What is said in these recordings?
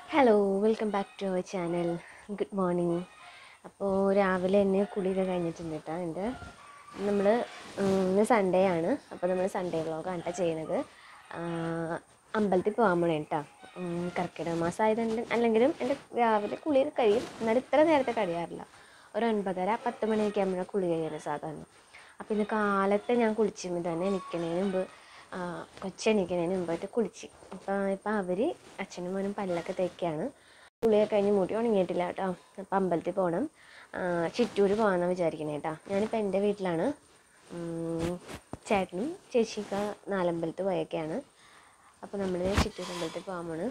Hello welcome back to our channel good morning അപ്പോൾ രാവിലെ തന്നെ കുളിയൊക്കെ കഴിഞ്ഞിട്ടുണ്ട് കേട്ടോ എൻ്റെ നമ്മൾ ഇന്ന് സൺഡേ ആണ് അപ്പോൾ നമ്മൾ സൺഡേ വ്ളോഗാണ് കേട്ടോ ചെയ്യണത് ആഹ് അമ്പലത്തിൽ പോകാൻ പോണേ കേട്ടോ കർക്കിടക മാസം ആയതുകൊണ്ട് അല്ലെങ്കിലും എൻ്റെ രാവിലെ കുളി കഴിയും എന്നാലും ഇത്ര നേരത്തെ കഴിയാറില്ല ഒരു ഒൻപതര പത്ത് മണിയൊക്കെ ആകുമ്പോഴാണ് കുളി കഴിയുന്നത് സാധാരണ അപ്പോൾ ഇന്ന് കാലത്ത് ഞാൻ കുളിച്ചു തന്നെ എണിക്കണേന് മുമ്പ് കൊച്ചെണിക്കണേന് മുമ്പായിട്ട് കുളിച്ച് അപ്പോൾ ഇപ്പം അവർ അച്ഛനും മോനും പല്ലൊക്കെ തേക്കാണ് കുളിയൊക്കെ കഴിഞ്ഞ് മുടി ഉണങ്ങിയിട്ടില്ല കേട്ടോ അപ്പം അമ്പലത്തിൽ പോകണം ചിറ്റൂർ പോകാമെന്നാണ് വിചാരിക്കണേ കേട്ടോ ഞാനിപ്പോൾ എൻ്റെ വീട്ടിലാണ് ഉം, ചേട്ടനും ചേച്ചിയൊക്കെ നാലമ്പലത്തിൽ പോയൊക്കെയാണ് അപ്പോൾ നമ്മൾ ചിറ്റൂർ അമ്പലത്തിൽ പോകാൻ പോണ്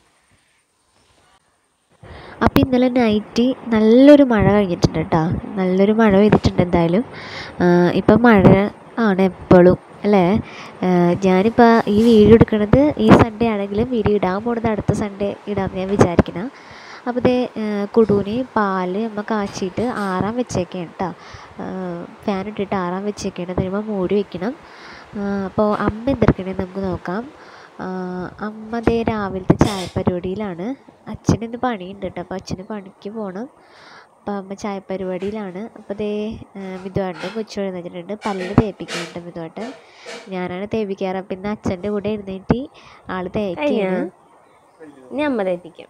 അപ്പോൾ ഇന്നലെ നൈറ്റ് നല്ലൊരു മഴ കഴിഞ്ഞിട്ടുണ്ട് കേട്ടോ നല്ലൊരു മഴ പെയ്തിട്ടുണ്ട് എന്തായാലും ഇപ്പം മഴ ആണ് എപ്പോഴും അല്ലേ ഞാനിപ്പോൾ ഈ വീഡിയോ എടുക്കുന്നത് ഈ സൺഡേ ആണെങ്കിലും വീഡിയോ ഇടാൻ പോകുന്നത് അടുത്ത സൺഡേ ഇടാമെന്ന് ഞാൻ വിചാരിക്കണം അപ്പോൾ ഇതേ കുടൂന് പാല് അമ്മ കാച്ചിയിട്ട് ആറാൻ വെച്ചേക്കാണ് കേട്ടോ ഫാൻ ഇട്ടിട്ട് ആറാൻ വെച്ചേക്കാണ് അത് കഴിയുമ്പോൾ മൂടി വെക്കണം അപ്പോൾ അമ്മ എന്തെടുക്കണേ നമുക്ക് നോക്കാം ആ, അമ്മ ദേ രാവിലത്തെ ചായ പരിപാടിയിലാണ് അച്ഛന് ഇന്ന് പണിയുണ്ട് കേട്ടോ അപ്പോൾ അച്ഛന് പണിക്ക് പോകണം അപ്പോൾ അമ്മ ചായ പരിപാടിയിലാണ് അപ്പോൾ ദേ മിതുവാട്ടൻ കൊച്ചു എഴുന്നേറ്റിട്ടുണ്ട് പല്ല് തേപ്പിക്കുന്നുണ്ട് മിതുവാട്ടൻ ഞാനാണ് തേപ്പിക്കാറ് അപ്പം ഇന്ന് അച്ഛൻ്റെ കൂടെ എഴുന്നേറ്റ് ആൾ തേക്കാണ് ഇനി അമ്മ തേപ്പിക്കാം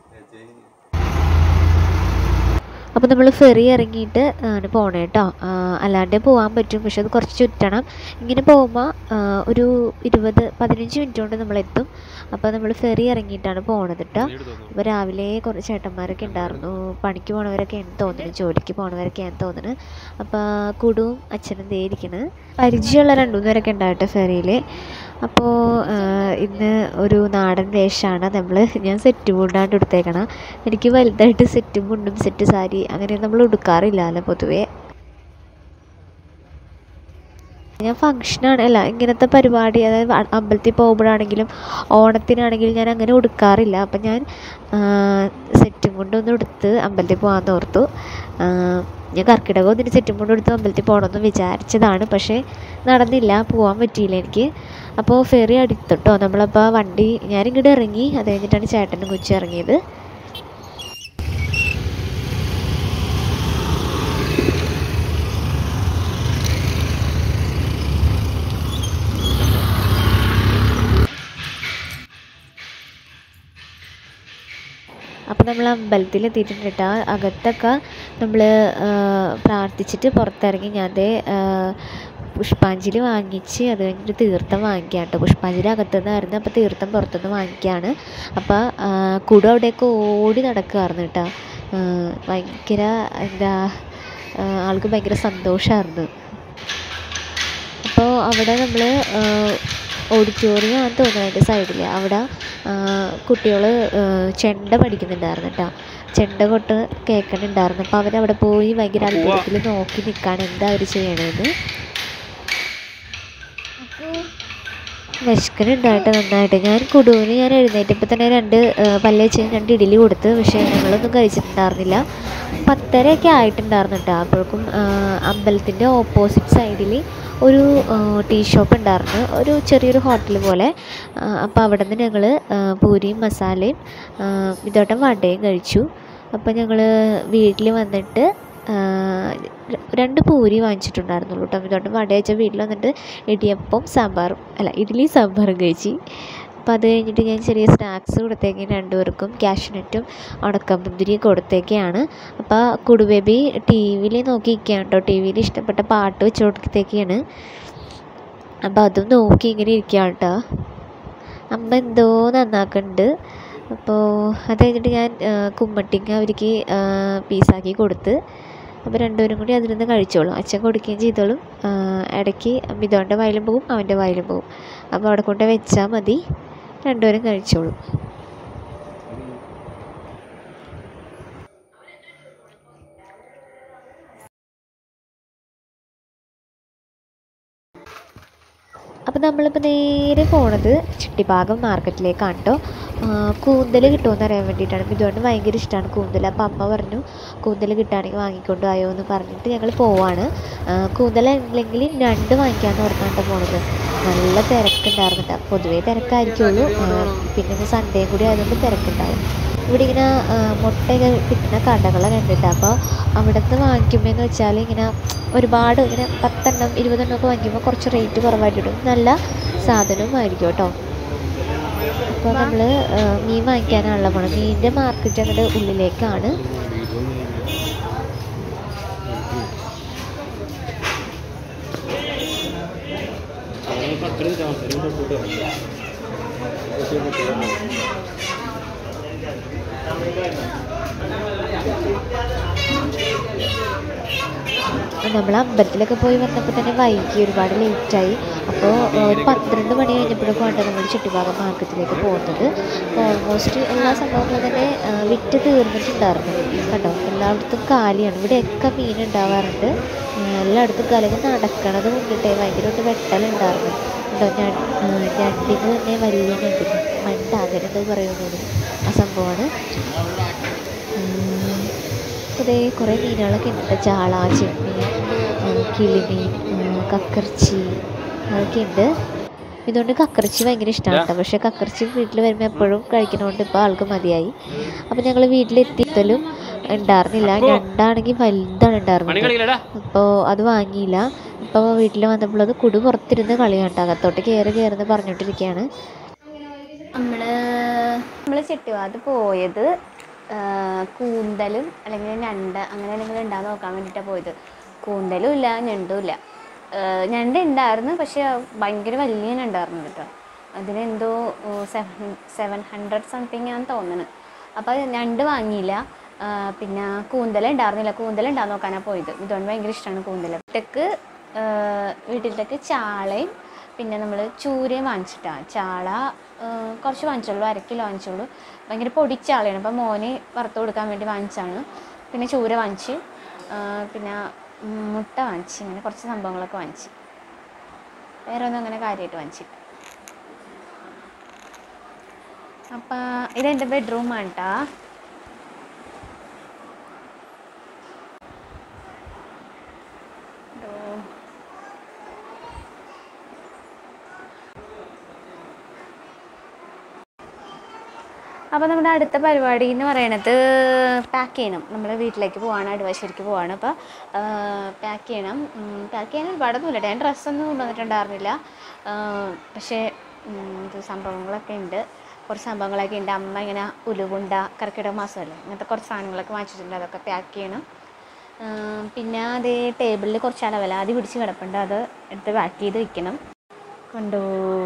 അപ്പോൾ നമ്മൾ ഫെറി ഇറങ്ങിയിട്ട് ആണ് പോണേ കേട്ടോ അല്ലാണ്ട് പോകാൻ പറ്റും പക്ഷെ അത് കുറച്ച് ചുറ്റണം ഇങ്ങനെ പോകുമ്പോൾ ഒരു ഇരുപത് പതിനഞ്ച് മിനിറ്റ് കൊണ്ട് നമ്മളെത്തും അപ്പോൾ നമ്മൾ ഫെറി ഇറങ്ങിയിട്ടാണ് പോണത് കേട്ടോ അപ്പോൾ രാവിലെ കുറച്ച് ചേട്ടന്മാരൊക്കെ ഉണ്ടായിരുന്നു പണിക്ക് പോണവരൊക്കെയാണ് തോന്നുന്നത് ജോലിക്ക് പോണവരൊക്കെയാണ് തോന്നുന്നത് അപ്പോൾ കുടുവും അച്ഛനും ദേ ഇരിക്കുന്നത് പരിചയമുള്ള രണ്ടു മൂന്ന് പേരൊക്കെ ഉണ്ടാവട്ടെ ഫെറിയിൽ അപ്പോൾ ഇന്ന് ഒരു നാടൻ വേഷമാണ് നമ്മൾ ഞാൻ സെറ്റ് മുണ്ടാണ്ട് എടുത്തേക്കണം എനിക്ക് വലുതായിട്ട് സെറ്റ് മുണ്ടും സെറ്റ് സാരി അങ്ങനെ നമ്മൾ ഉടുക്കാറില്ലല്ലോ പൊതുവേ ഞാൻ ഫങ്ഷനാണ് അല്ല ഇങ്ങനത്തെ പരിപാടി അതായത് അ- അമ്പലത്തിൽ പോകുമ്പോഴാണെങ്കിലും ഓണത്തിനാണെങ്കിലും ഞാൻ അങ്ങനെ ഉടുക്കാറില്ല അപ്പം ഞാൻ സെറ്റും കൊണ്ടൊന്ന് എടുത്ത് അമ്പലത്തിൽ പോകാമെന്ന് ഓർത്തു ആ, ഞാൻ കർക്കിടകം ഒന്നിന് സെറ്റും കൊണ്ട് എടുത്ത് അമ്പലത്തിൽ പോകണമെന്ന് വിചാരിച്ചതാണ് പക്ഷേ നടന്നില്ല പോകാൻ പറ്റിയില്ല എനിക്ക് അപ്പോൾ ഫെറി അടുത്തിട്ടോ നമ്മളപ്പോൾ വണ്ടി ഞാനിങ്ങോട്ട് ഇറങ്ങി അത് കഴിഞ്ഞിട്ടാണ് ചേട്ടനും കൊച്ചു ഇറങ്ങിയത് അപ്പോൾ നമ്മൾ അമ്പലത്തിൽ എത്തിയിട്ടുണ്ട് കേട്ടോ അകത്തൊക്കെ നമ്മൾ പ്രാർത്ഥിച്ചിട്ട് പുറത്തിറങ്ങി ഞാൻ ദേ ആ, പുഷ്പാഞ്ജലി വാങ്ങിച്ച് അത് കഴിഞ്ഞിട്ട് തീർത്ഥം വാങ്ങിക്കാം കേട്ടോ പുഷ്പാഞ്ജലി അകത്തുനിന്നായിരുന്നു അപ്പോൾ തീർത്ഥം പുറത്തുനിന്ന് വാങ്ങിക്കുകയാണ് അപ്പോൾ കുട അവിടെയൊക്കെ ഓടി നടക്കുമായിരുന്നു കേട്ടോ ആ, ഭയങ്കര എന്താ ആ, ആൾക്ക് ഭയങ്കര സന്തോഷമായിരുന്നു അപ്പോൾ അവിടെ നമ്മൾ ഓഡിറ്റോറിയം ആണ് തോന്നുന്നത് അതിൻ്റെ സൈഡിൽ അവിടെ കുട്ടികൾ ചെണ്ട പഠിക്കുന്നുണ്ടായിരുന്നു കേട്ടോ ചെണ്ട കൊട്ട് കേൾക്കുന്നുണ്ടായിരുന്നു അപ്പോൾ അവരവിടെ പോയി ഭയങ്കര അത്ഭുതത്തിൽ നോക്കി നിൽക്കുകയാണ് എന്താ അവർ ചെയ്യണതെന്ന് വിശക്കനുണ്ടായിട്ട് നന്നായിട്ട് ഞാൻ കുടുവിന് ഞാൻ എഴുന്നേറ്റപ്പോൾ തന്നെ രണ്ട് പല്ല് വെച്ച് രണ്ട് ഇഡലി കൊടുത്ത് പക്ഷേ ഞങ്ങളൊന്നും കഴിച്ചിട്ടുണ്ടായിരുന്നില്ല പത്തരയൊക്കെ ആയിട്ടുണ്ടായിരുന്നു കേട്ടോ അപ്പോഴേക്കും അമ്പലത്തിൻ്റെ ഓപ്പോസിറ്റ് സൈഡിൽ ഒരു ടീ ഷോപ്പ് ഉണ്ടായിരുന്നു ഒരു ചെറിയൊരു ഹോട്ടൽ പോലെ അപ്പോൾ അവിടെ നിന്ന് ഞങ്ങൾ പൂരിയും മസാലയും ഇതോട്ടം വടയും കഴിച്ചു അപ്പോൾ ഞങ്ങൾ വീട്ടിൽ വന്നിട്ട് ആ, രണ്ട് പൂരി വാങ്ങിച്ചിട്ടുണ്ടായിരുന്നുള്ളൂ കേട്ടോ ഇതോട്ട് വട വെച്ചാൽ വീട്ടിൽ വന്നിട്ട് ഇടിയപ്പം സാമ്പാറും അല്ല ഇഡ്ഡലി സാമ്പാറും കഴിച്ച് അപ്പോൾ അത് കഴിഞ്ഞിട്ട് ഞാൻ ചെറിയ സ്നാക്സ് കൊടുത്തേക്ക് രണ്ടുപേർക്കും ക്യാഷ്നറ്റും ഉണക്കമുന്തിരി കൊടുത്തേക്കാണ് അപ്പോൾ കുടുബേബി ടി വിയിൽ നോക്കി നിൽക്കുകയാണ് കേട്ടോ ടി വിയിൽ ഇഷ്ടപ്പെട്ട പാട്ട് വെച്ച് കൊടുത്തേക്കാണ് അപ്പോൾ അതും നോക്കി ഇങ്ങനെ ഇരിക്കുകയാണ് കേട്ടോ അമ്മ എന്തോ നന്നാക്കുന്നുണ്ട് അപ്പോൾ അത് കഴിഞ്ഞിട്ട് ഞാൻ ആ, കുമ്മട്ടിങ്ങ അവർക്ക് ആ, പീസാക്കി കൊടുത്ത് അപ്പോൾ രണ്ടുപേരും കൂടി അതിൽ നിന്ന് കഴിച്ചോളും അച്ഛൻ കൊടുക്കുകയും ചെയ്തോളും ആ, ഇടയ്ക്ക് മിതോൻ്റെ വായിലും പോകും അവൻ്റെ വായിലും പോകും അപ്പോൾ അവിടെ കൊണ്ട് വെച്ചാൽ മതി രണ്ടുപേരും കഴിച്ചോളും അപ്പോൾ നമ്മളിപ്പോൾ നേരെ പോണത് ചിട്ടിഭാഗം മാർക്കറ്റിലേക്കാണ് കേട്ടോ കൂന്തൽ കിട്ടുമെന്ന് അറിയാൻ വേണ്ടിയിട്ടാണ് അപ്പോൾ ഇതുകൊണ്ട് ഭയങ്കര ഇഷ്ടമാണ് കൂന്തൽ അപ്പോൾ അമ്മ പറഞ്ഞു കൂന്തൽ കിട്ടുകയാണെങ്കിൽ വാങ്ങിക്കൊണ്ട് പോയോ എന്ന് പറഞ്ഞിട്ട് ഞങ്ങൾ പോവാണ് കൂന്തൽ അല്ലെങ്കിൽ ഞണ്ട് വാങ്ങിക്കാമെന്ന് ഓർക്കാണ്ട് പോണത് നല്ല തിരക്കുണ്ടായിരുന്നു കേട്ടോ പൊതുവേ തിരക്കായിരിക്കുള്ളൂ ആ, പിന്നെ ഇന്ന് സൺഡേയും കൂടി ആയതുകൊണ്ട് തിരക്കുണ്ടാവും ഇവിടെ ഇങ്ങനെ ആ, മുട്ടയൊക്കെ കിട്ടുന്ന കടകളൊക്കെ കണ്ടിട്ട് അപ്പോൾ അവിടുന്ന് വാങ്ങിക്കുമ്പോൾ എന്ന് വെച്ചാൽ ഇങ്ങനെ ഒരുപാട് ഇങ്ങനെ പത്തെണ്ണം ഇരുപതെണ്ണം ഒക്കെ വാങ്ങിക്കുമ്പോൾ കുറച്ച് റേറ്റ് കുറവായിട്ട് കിട്ടും നല്ല സാധനവും ആയിരിക്കും കേട്ടോ അപ്പോൾ നമ്മൾ മീൻ വാങ്ങിക്കാനാണല്ലോ പോണത് മീനിൻ്റെ മാർക്കറ്റ് അങ്ങോട്ട് ഉള്ളിലേക്കാണ് നമ്മൾ അമ്പലത്തിലൊക്കെ പോയി വന്നപ്പോൾ തന്നെ വൈകി ഒരുപാട് ലേറ്റായി അപ്പോൾ ഒരു പന്ത്രണ്ട് മണി കഴിഞ്ഞപ്പോഴേക്കുമാണ് നമ്മൾ ചുറ്റുഭാഗം മാർക്കറ്റിലേക്ക് പോകുന്നത് അപ്പോൾ ഓൾമോസ്റ്റ് എല്ലാ സംഭവങ്ങളും തന്നെ ആ, വിറ്റ് തീർന്നിട്ടുണ്ടായിരുന്നു കണ്ടോ എല്ലായിടത്തും കാലിയാണ് ഇവിടെയൊക്കെ മീൻ ഉണ്ടാവാറുണ്ട് ആ, എല്ലായിടത്തും കാലിയൊക്കെ നടക്കണത് കൊണ്ടിട്ടേ ഭയങ്കരമായിട്ട് വെട്ടലുണ്ടായിരുന്നു കണ്ടോ ഞ- ആ, ഞണ്ടിന് തന്നെ വലിയ ഞണ്ടിന് മണ്ട അങ്ങനെ എന്തോ പറയുന്നത് ആ സംഭവമാണ് ഉം. അതേ കുറേ മീനുകളൊക്കെ ഉണ്ട് കേട്ടോ. ചാള ചെമ്മീൻ ആ, കിളിമീൻ ആ, കക്കർച്ചി അതൊക്കെ ഉണ്ട് ഇതുകൊണ്ട് കക്കർച്ചി ഭയങ്കര ഇഷ്ടമാണ് കേട്ടോ പക്ഷേ കക്കർച്ചി വീട്ടിൽ വരുമ്പോൾ എപ്പോഴും കഴിക്കുന്നതുകൊണ്ട് ഇപ്പോൾ ആൾക്ക് മതിയായി അപ്പോൾ ഞങ്ങൾ വീട്ടിലെത്തിയപ്പോഴും ഉണ്ടായിരുന്നില്ല ഞണ്ടാണെങ്കിൽ വലുതാണ് ഉണ്ടായിരുന്നത് അപ്പോൾ അത് വാങ്ങിയില്ല ഇപ്പോൾ വീട്ടിൽ വന്നപ്പോൾ അത് കുടു പുറത്തിരുന്ന് കളിയാണ് അകത്തോട്ട് കയറി കയറുന്ന പറഞ്ഞുകൊണ്ടിരിക്കുകയാണ് നമ്മൾ നമ്മൾ ചെട്ടിവാത് പോയത് ആ, കൂന്തലും അല്ലെങ്കിൽ ഞണ്ട് അങ്ങനെ എന്തെങ്കിലും ഉണ്ടാകുന്ന നോക്കാൻ വേണ്ടിയിട്ടാണ് പോയത് കൂന്തലും ഇല്ല ഞണ്ടും ഇല്ല ആ, ഞണ്ട് ഉണ്ടായിരുന്നു പക്ഷെ ഭയങ്കര വലിയ ഞണ്ടായിരുന്നു കേട്ടോ അതിനെന്തോ സെവൻ സെവൻ ഹൺഡ്രഡ് സംതിങ് ആണെന്ന് തോന്നുന്നു അപ്പോൾ അത് ഞണ്ട് വാങ്ങിയില്ല ആ, പിന്നെ കൂന്തൽ ഉണ്ടായിരുന്നില്ല കൂന്തൽ ഉണ്ടാകാൻ നോക്കാനാണ് പോയത് ഇതുകൊണ്ട് ഭയങ്കര ഇഷ്ടമാണ് കൂന്തൽ വീട്ടിലേക്ക് വീട്ടിലേക്ക് ചാളയും പിന്നെ നമ്മൾ ചൂരയും വാങ്ങിച്ചിട്ടാണ് ചാള ആ, കുറച്ച് വാങ്ങിച്ചുള്ളൂ അര കിലോ വാങ്ങിച്ചുള്ളൂ ഭയങ്കര പൊടിച്ച ചാളയാണ് അപ്പം മോന് വറുത്ത് കൊടുക്കാൻ വേണ്ടി വാങ്ങിച്ചാണ് പിന്നെ ചൂര വാങ്ങിച്ച് ആ, പിന്നെ ഉം, മുട്ട വാങ്ങിച്ച് ഇങ്ങനെ കുറച്ച് സംഭവങ്ങളൊക്കെ വാങ്ങിച്ച് വേറെ ഒന്നും അങ്ങനെ കാര്യമായിട്ട് വാങ്ങിച്ചില്ല അപ്പം ഇതെൻ്റെ ബെഡ്റൂമാണ് കേട്ടോ അപ്പോൾ നമ്മുടെ അടുത്ത പരിപാടി എന്ന് പറയണത് പാക്ക് ചെയ്യണം നമ്മൾ വീട്ടിലേക്ക് പോവാണ് അടുവശ്ശേരിക്ക് പോവാണ് അപ്പോൾ പാക്ക് ചെയ്യണം പാക്ക് ചെയ്യാൻ ഒരുപാടൊന്നുമില്ല ഞാൻ ഡ്രസ്സൊന്നും കൊണ്ടുവന്നിട്ടുണ്ടായിരുന്നില്ല ആ, പക്ഷേ ഉം, ഇത് സംഭവങ്ങളൊക്കെ ഉണ്ട് കുറച്ച് സംഭവങ്ങളൊക്കെ ഉണ്ട് അമ്മ ഇങ്ങനെ ഉലുവുണ്ട കർക്കിടക മാസമല്ലേ അങ്ങനത്തെ കുറച്ച് സാധനങ്ങളൊക്കെ വാങ്ങിച്ചിട്ടുണ്ട് അതൊക്കെ പാക്ക് ചെയ്യണം ആ, പിന്നെ അതേ ടേബിളിൽ കുറച്ച് അളവലാതി പിടിച്ച് കിടപ്പുണ്ട് അത് എടുത്ത് പാക്ക് ചെയ്ത് വെക്കണം കൊണ്ടു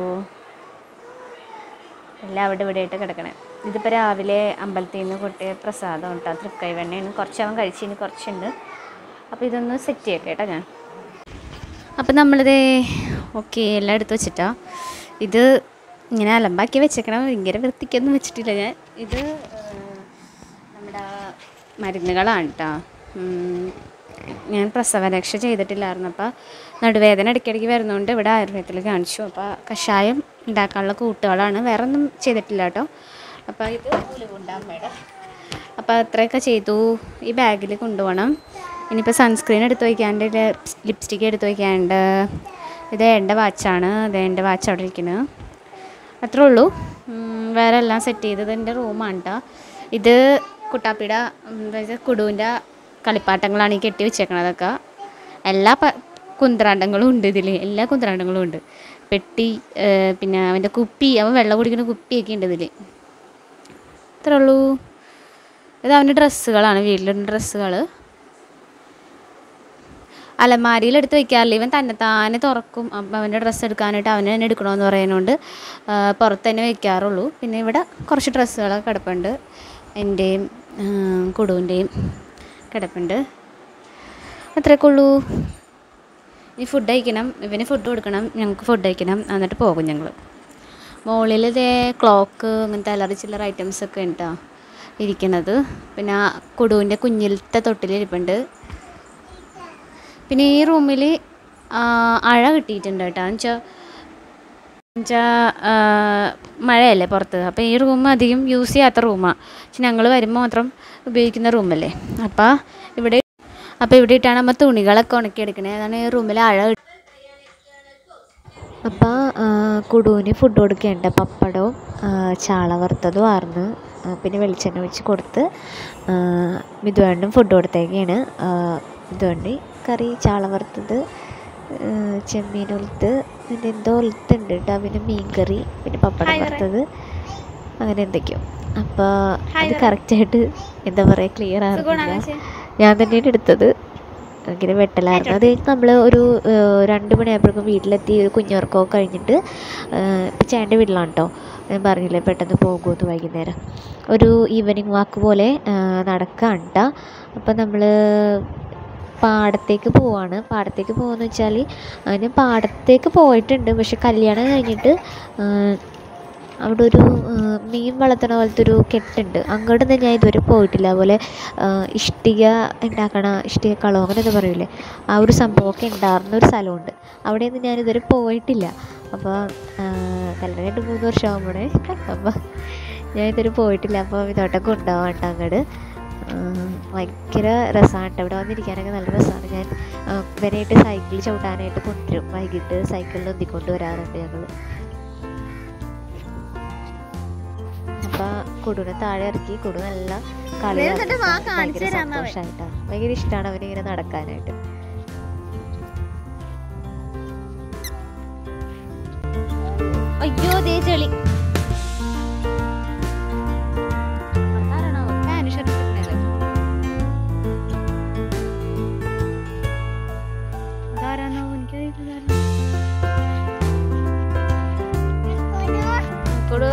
എല്ലാം അവിടെ ഇവിടെ ആയിട്ട് കിടക്കണേ ഇതിപ്പോൾ രാവിലെ അമ്പലത്തിൽ നിന്ന് കൊട്ടിയ പ്രസാദം കേട്ടോ തൃക്കൈ വെണ്ണയാണ് കുറച്ച് അവൻ കഴിച്ച് ഇനി കുറച്ചുണ്ട് അപ്പോൾ ഇതൊന്ന് സെറ്റ് ചെയ്യട്ടെ കേട്ടോ ഞാൻ അപ്പോൾ നമ്മളിത് ഓക്കെ എല്ലാം എടുത്ത് വെച്ചിട്ടാ ഇത് ഇങ്ങനെ അലമ്പാക്കി വെച്ചേക്കണം ഭയങ്കര വൃത്തിക്കൊന്നും വെച്ചിട്ടില്ല ഞാൻ ഇത് ഏഹ്, നമ്മുടെ മരുന്നുകളാണ് കേട്ടോ ഞാൻ പ്രസവരക്ഷ ചെയ്തിട്ടില്ലായിരുന്നു അപ്പോൾ നടുവേദന ഇടയ്ക്കിടയ്ക്ക് വരുന്നതുകൊണ്ട് ഇവിടെ ആയുർവേദത്തിൽ കാണിച്ചു അപ്പോൾ കഷായം ഉണ്ടാക്കാനുള്ള കൂട്ടുകളാണ് വേറെ ഒന്നും ചെയ്തിട്ടില്ല കേട്ടോ അപ്പോൾ ഇത് ഉലുവുണ്ടമ്മയുടെ അപ്പോൾ അത്രയൊക്കെ ചെയ്തു ഈ ബാഗിൽ കൊണ്ടുപോകണം ഇനിയിപ്പോൾ സൺസ്ക്രീൻ എടുത്ത് വയ്ക്കാണ്ട് ലിപ്സ്റ്റിക്ക് എടുത്ത് വയ്ക്കാണ്ട് ഇത് എൻ്റെ വാച്ചാണ് ഇത് എൻ്റെ വാച്ച് അവിടെ ഇരിക്കുന്നത് അത്രേ ഉള്ളൂ ഉം, വേറെ എല്ലാം സെറ്റ് ചെയ്തത് എൻ്റെ റൂമാണ് കേട്ടോ ഇത് കുട്ടാപ്പിയുടെ അതായത് കുടുവിൻ്റെ കളിപ്പാട്ടങ്ങളാണ് ഈ കെട്ടി വെച്ചേക്കണതൊക്കെ എല്ലാ പ കുന്ത്രാണ്ടങ്ങളും ഉണ്ട് ഇതിൽ എല്ലാ കുന്ത്രാണ്ടങ്ങളും ഉണ്ട് പെട്ടി ഏഹ്, പിന്നെ അവൻ്റെ കുപ്പി അവൻ വെള്ളം കുടിക്കുന്ന കുപ്പിയൊക്കെ ഉണ്ട് ഇതിൽ ഇത്രേ ഉള്ളൂ ഇത് അവൻ്റെ ഡ്രസ്സുകളാണ് വീട്ടിലുള്ള ഡ്രസ്സുകൾ അലമാരിയിൽ എടുത്ത് വെക്കാറില്ല ഇവൻ തന്നെ താനെ തുറക്കും അപ്പം അവൻ്റെ ഡ്രസ്സ് എടുക്കാനായിട്ട് അവന് തന്നെ എടുക്കണമെന്ന് പറയുന്നതുകൊണ്ട് ആ, പുറത്ത് തന്നെ വെക്കാറുള്ളൂ പിന്നെ ഇവിടെ കുറച്ച് ഡ്രസ്സുകളൊക്കെ കിടപ്പുണ്ട് എൻ്റെയും കുടുവിൻ്റെയും കിടപ്പുണ്ട് അത്രയൊക്കെ ഉള്ളൂ ഇനി ഫുഡ് കഴിക്കണം ഇവന് ഫുഡ് കൊടുക്കണം ഞങ്ങൾക്ക് ഫുഡ് കഴിക്കണം എന്നിട്ട് പോകും ഞങ്ങൾ മുകളിൽ ഇതേ ക്ലോക്ക് അങ്ങനത്തെ അലറി ചില്ലറ ഐറ്റംസ് ഒക്കെ ഉണ്ട് ട്ടോ ഇരിക്കണത് പിന്നെ ആ കുടുവിൻ്റെ കുഞ്ഞിലത്തെ തൊട്ടിലിരിപ്പുണ്ട് പിന്നെ ഈ റൂമിൽ അഴ കിട്ടിയിട്ടുണ്ട് കേട്ടോ എന്നുവെച്ചാൽ എന്നുവെച്ചാൽ മഴയല്ലേ പുറത്ത് അപ്പോൾ ഈ റൂം അധികം യൂസ് ചെയ്യാത്ത റൂമാണ് പക്ഷെ ഞങ്ങൾ വരുമ്പോൾ മാത്രം ഉപയോഗിക്കുന്ന റൂമല്ലേ അപ്പോൾ ഇവിടെ അപ്പോൾ ഇവിടെ ഇട്ടാണ് നമ്മൾ തുണികളൊക്കെ ഉണക്കിയെടുക്കണേ അതാണ് ഈ റൂമിൽ അഴ കിട്ടി- അപ്പോൾ കുടുവിന് ഫുഡ് കൊടുക്കേണ്ട പപ്പടവും ആ, ചാള വറുത്തതും ആയിരുന്നു ആ, പിന്നെ വെളിച്ചെണ്ണ ഒഴിച്ച് കൊടുത്ത് ആ, മിതുവേണ്ടും ഫുഡ് കൊടുത്തേക്കാണ് മിതുവണ്ടി കറി ചാള വറുത്തത് ആ, ചെമ്മീൻ ഒലുത്ത് പിന്നെ എന്തോ ഒലുത്തുണ്ട് കേട്ടോ പിന്നെ മീൻ കറി പിന്നെ പപ്പടം വറുത്തത് അങ്ങനെ എന്തൊക്കെയോ അപ്പോൾ അത് കറക്റ്റായിട്ട് എന്താ പറയുക ക്ലിയർ ആകുന്നില്ല ഞാൻ തന്നെയാണ് എടുത്തത് ഭയങ്കര വെട്ടലായിരുന്നു അത് കഴിഞ്ഞ് നമ്മൾ ഒരു ഏഹ്, രണ്ട് മണിയായപ്പോഴേക്കും വീട്ടിലെത്തി ഒരു കുഞ്ഞുറക്കമൊക്കെ കഴിഞ്ഞിട്ട് ഏഹ്, ഇപ്പം ചേട്ടൻ്റെ വീട്ടിലാണ് കേട്ടോ ഞാൻ പറഞ്ഞില്ലേ പെട്ടെന്ന് പോകുമെന്ന് വൈകുന്നേരം ഒരു ഈവനിങ് വാക്ക് പോലെ ഏഹ്, നടക്കുകയാണ് കേട്ടോ അപ്പം നമ്മൾ പാടത്തേക്ക് പോവാണ് പാടത്തേക്ക് പോകുമെന്ന് വെച്ചാൽ ഞാൻ പാടത്തേക്ക് പോയിട്ടുണ്ട് പക്ഷെ കല്യാണം കഴിഞ്ഞിട്ട് ഏഹ്, അവിടെ ഒരു ഏഹ്, മീൻ വളർത്തണ പോലത്തെ ഒരു കെട്ടുണ്ട് അങ്ങോട്ടൊന്നും ഞാൻ ഇതുവരെ പോയിട്ടില്ല അതുപോലെ ഏഹ്, ഇഷ്ടിക ഉണ്ടാക്കണ ഇഷ്ടിക കളോ അങ്ങനെ എന്താ പറയൂലേ ആ ഒരു സംഭവമൊക്കെ ഉണ്ടായിരുന്ന ഒരു സ്ഥലമുണ്ട് അവിടെയൊന്നും ഞാൻ ഇതുവരെ പോയിട്ടില്ല അപ്പോൾ കല്യാണം കഴിഞ്ഞിട്ട് മൂന്ന് വർഷം ആകുമ്പോഴേ അപ്പോൾ ഞാൻ ഇതുവരെ പോയിട്ടില്ല അപ്പോൾ ഇതോട്ടൊക്കെ കൊണ്ടുപോകാം കേട്ടോ അങ്ങോട്ട് ഭയങ്കര രസമാണ് കേട്ടോ ഇവിടെ വന്നിരിക്കാനൊക്കെ നല്ല രസമാണ് ഞാൻ ഏഹ്, ഇവനായിട്ട് സൈക്കിൾ ചവിട്ടാനായിട്ട് കൊണ്ടുവരും വൈകിട്ട് സൈക്കിളിൽ ഒന്നിക്കൊണ്ട് വരാറുണ്ട് ഞങ്ങൾ അപ്പം കുടുനെ താഴെ ഇറക്കി കുടു നല്ല കളി എന്നിട്ട് വാ ഭയങ്കര കാണിച്ച് തരാന്ന് അവൻ. സന്തോഷമായിട്ടാണ് ഭയങ്കര ഇഷ്ടമാണ് അവനിങ്ങനെ നടക്കാനായിട്ട് അയ്യോ ദേ ചെളി കൊടു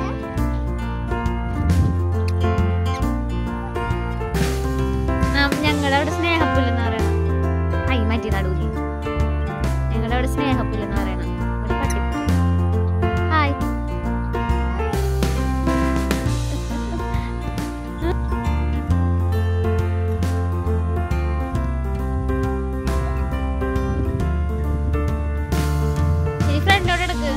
ഞങ്ങളുടെ അവിടെ സ്നേഹപ്പുല്ലെന്ന് പറയണം ഐ മാറ്റി നടുവിൽ ഞങ്ങളുടെ അവിടെ സ്നേഹപ്പുല്ലെന്ന് പറയണം ഒരു പട്ടി ഹായ് ഇനി ഫ്രണ്ടോട് എടുക്ക്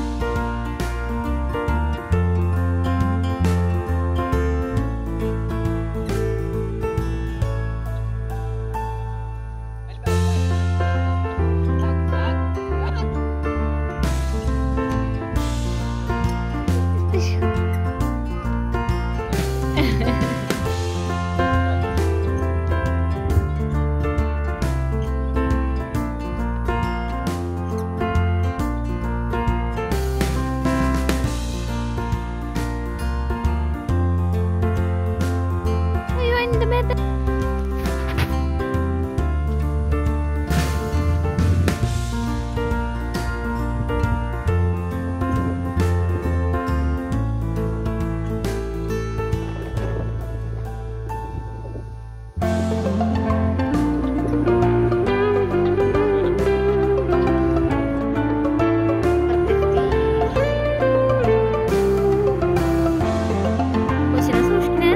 അയ്യോ എന്റെ മേത്ത് കൊച്ചിനെ സൂക്ഷിക്കണേ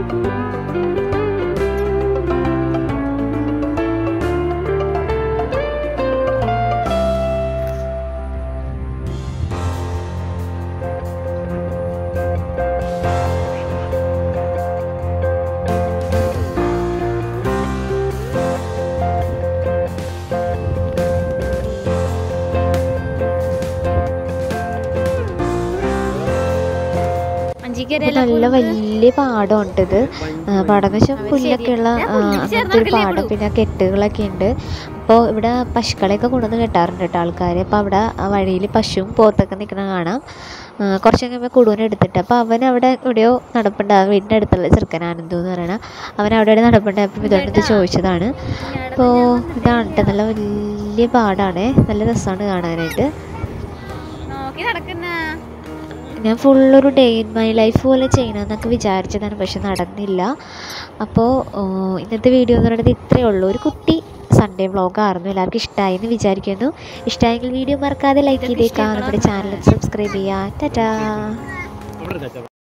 ഇത് നല്ല വലിയ പാടമുണ്ട് ഇത് ആ, പാടം എന്ന് വെച്ചാൽ പുല്ലൊക്കെ ഉള്ള ആ, അങ്ങനത്തെ ഒരു പാടം പിന്നെ കെട്ടുകളൊക്കെ ഉണ്ട് അപ്പോൾ ഇവിടെ പശുക്കളെയൊക്കെ കൊണ്ടുവന്ന് കെട്ടാറുണ്ട് കേട്ടോ ആൾക്കാർ അപ്പോൾ അവിടെ ആ വഴിയിൽ പശുവും പോത്തൊക്കെ നിൽക്കണ കാണാം ആ, കുറച്ച് കഴിയുമ്പോൾ കുടുവിനെ എടുത്തിട്ട് അപ്പോൾ അവൻ അവിടെ എവിടെയോ നടപ്പുണ്ട് ആ വീടിൻ്റെ അടുത്തുള്ള ചെറുക്കൻ ആനന്ദു എന്ന് പറയണ അവൻ അവിടെ എവിടെ നടപ്പുണ്ട് അപ്പോൾ ഇതുകൊണ്ട് ചോദിച്ചതാണ് അപ്പോൾ ഇതാണ് കേട്ടോ നല്ല വലിയ പാടാണ് നല്ല രസമാണ് കാണാനായിട്ട് നോക്കി നടക്കുന്ന ഞാൻ ഫുള്ളൊരു ഡേ ഇൻ മൈ ലൈഫ് പോലെ ചെയ്യണമെന്നൊക്കെ വിചാരിച്ചതാണ് പക്ഷെ നടന്നില്ല അപ്പോൾ ഇന്നത്തെ വീഡിയോ എന്ന് പറയുന്നത് ഇത്രയേ ഉള്ളൂ ഒരു കുട്ടി സൺഡേ വ്ളോഗായിരുന്നു എല്ലാവർക്കും ഇഷ്ടമായി എന്ന് വിചാരിക്കുന്നു ഇഷ്ടമായെങ്കിൽ വീഡിയോ മറക്കാതെ ലൈക്ക് ചെയ്തേക്കാം നമ്മുടെ ചാനൽ സബ്സ്ക്രൈബ് ചെയ്യുക ടാറ്റാ